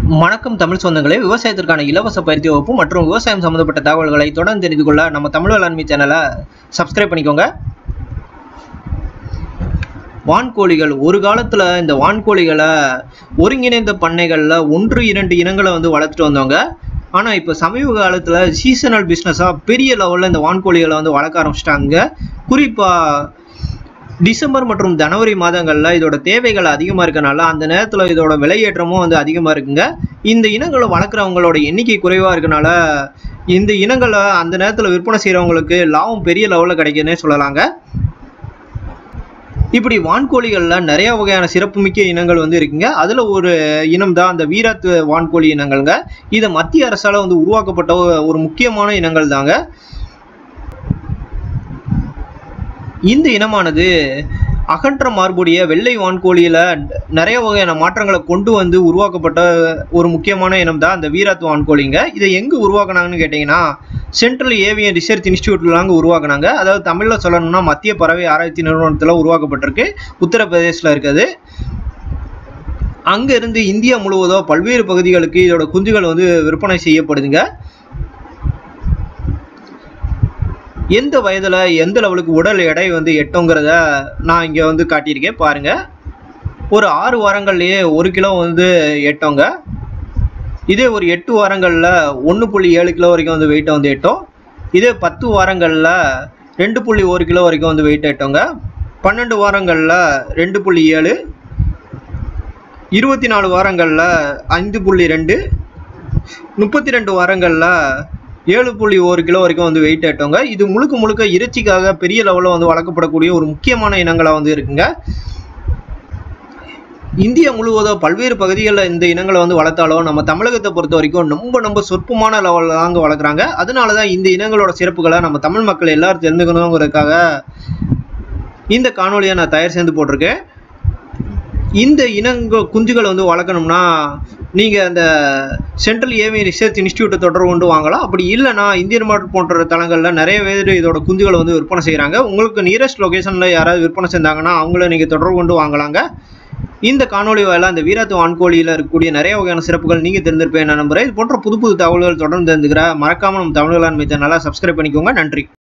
வணக்கம் தமிழ் சொந்தங்களே விவசாயத்திற்கான இலவச பயிற்சி வகுப்பு மற்றும் விவசாயம் சம்பந்தப்பட்ட தகவல்களை தொடர்ந்து தெரிந்து கொள்ள நம்ம தமிழ் வேளாண்மை சேனலை சப்ஸ்கிரைப் பண்ணிக்கோங்க வான்கோழிகள் ஒரு காலத்தில் இந்த வான்கோழிகளை ஒருங்கிணைந்த பண்ணைகளில் ஒன்று இரண்டு இனங்களை வந்து வளர்த்துட்டு வந்தவங்க ஆனால் இப்போ சமீப காலத்தில் சீசனல் பிஸ்னஸாக பெரிய லெவலில் இந்த வான்கோழிகளை வந்து வளர்க்க ஆரம்பிச்சிட்டாங்க குறிப்பாக டிசம்பர் மற்றும் ஜனவரி மாதங்களில் இதோட தேவைகள் அதிகமாக இருக்கனால அந்த நேரத்தில் இதோட விலையேற்றமும் வந்து அதிகமாக இருக்குங்க இந்த இனங்களை வளர்க்குறவங்களோட எண்ணிக்கை குறைவாக இருக்கனால இந்த இனங்களை அந்த நேரத்தில் விற்பனை செய்கிறவங்களுக்கு லாபம் பெரிய லெவலில் கிடைக்குதுன்னே சொல்லலாங்க இப்படி வான்கோழிகளில் நிறைய வகையான சிறப்புமிக்க இனங்கள் வந்து இருக்குங்க அதில் ஒரு இனம் தான் அந்த வீராத்து வான்கோழி இனங்கள்ங்க இதை மத்திய அரசால் வந்து உருவாக்கப்பட்ட ஒரு முக்கியமான இனங்கள் தாங்க இந்த இனமானது அகன்ற மார்புடைய வெள்ளை வான்கோழியில் நிறைய வகையான மாற்றங்களை கொண்டு வந்து உருவாக்கப்பட்ட ஒரு முக்கியமான இனம் தான் அந்த வீராத் வான்கோழிங்க இதை எங்கே உருவாக்குனாங்கன்னு கேட்டிங்கன்னா சென்ட்ரல் ஏவியன் ரிசர்ச் இன்ஸ்டியூட்லாங்க உருவாக்குனாங்க அதாவது தமிழில் சொல்லணும்னா மத்திய பறவை ஆராய்ச்சி நிறுவனத்தில் உருவாக்கப்பட்டிருக்கு உத்தரப்பிரதேசில் இருக்குது அங்கேருந்து இந்தியா முழுவதும் பல்வேறு பகுதிகளுக்கு இதோட குஞ்சுகள் வந்து விற்பனை செய்யப்படுதுங்க எந்த வயதில் எந்த லெவலுக்கு உடல் எடை வந்து எட்டுங்கிறத நான் இங்கே வந்து காட்டியிருக்கேன் பாருங்கள் ஒரு ஆறு வாரங்கள்லேயே ஒரு கிலோ வந்து எட்டோங்க இதே ஒரு எட்டு வாரங்களில் ஒன்று புள்ளி ஏழு கிலோ வரைக்கும் வந்து வெயிட்டை வந்து எட்டும் இதே பத்து வாரங்களில் ரெண்டு புள்ளி ஒரு கிலோ வரைக்கும் வந்து வெயிட் எட்டோங்க பன்னெண்டு வாரங்களில் ரெண்டு புள்ளி ஏழு இருபத்தி நாலு வாரங்களில் ஐந்து புள்ளி ரெண்டு முப்பத்தி ரெண்டு வாரங்களில் ஏழு புள்ளி ஒரு கிலோ வரைக்கும் வந்து வெயிட் ஏட்டோங்க இது முழுக்க முழுக்க இறைச்சிக்காக பெரிய லெவலில் வந்து வளர்க்கப்படக்கூடிய ஒரு முக்கியமான இனங்களாக வந்து இருக்குங்க இந்தியா முழுவதும் பல்வேறு பகுதிகளில் இந்த இனங்களை வந்து வளர்த்தாலும் நம்ம தமிழகத்தை பொறுத்த வரைக்கும் ரொம்ப ரொம்ப சொற்பமான லெவலில் தாங்க வளர்க்குறாங்க அதனால தான் இந்த இனங்களோட சிறப்புகளை நம்ம தமிழ் மக்கள் எல்லாரும் தெரிஞ்சுக்கணுங்கிறதுக்காக இந்த காணொலியை நான் தயார் செய்து போட்டிருக்கேன் இந்த இனங்கள் குஞ்சுகள் வந்து வளர்க்கணும்னா நீங்கள் அந்த சென்ட்ரல் ஏவி ரிசர்ச் இன்ஸ்டியூட்டை தொடர்பு கொண்டு வாங்கலாம் அப்படி இல்லைனா இந்தியன் மார்ட் போன்ற தளங்களில் நிறைய பேர் இதோட குஞ்சுகளை வந்து விற்பனை செய்கிறாங்க உங்களுக்கு நியரஸ்ட் லொக்கேஷனில் யாராவது விற்பனை செஞ்சாங்கன்னா அவங்கள நீங்கள் தொடர்பு கொண்டு வாங்கலாங்க இந்த காணொலி வாயில அந்த வீராத்து வான்கோழியில் இருக்கக்கூடிய நிறைய வகையான சிறப்புகள் நீங்கள் தெரிஞ்சிருப்பேன் நம்புறேன் இது போன்ற புது புது தகவல்கள் தொடர்ந்து தெரிஞ்சுக்கிற மறக்காமல் நம்ம தமிழ் வேளாண்மை சேனலை சப்ஸ்கிரைப் பண்ணிக்கோங்க நன்றி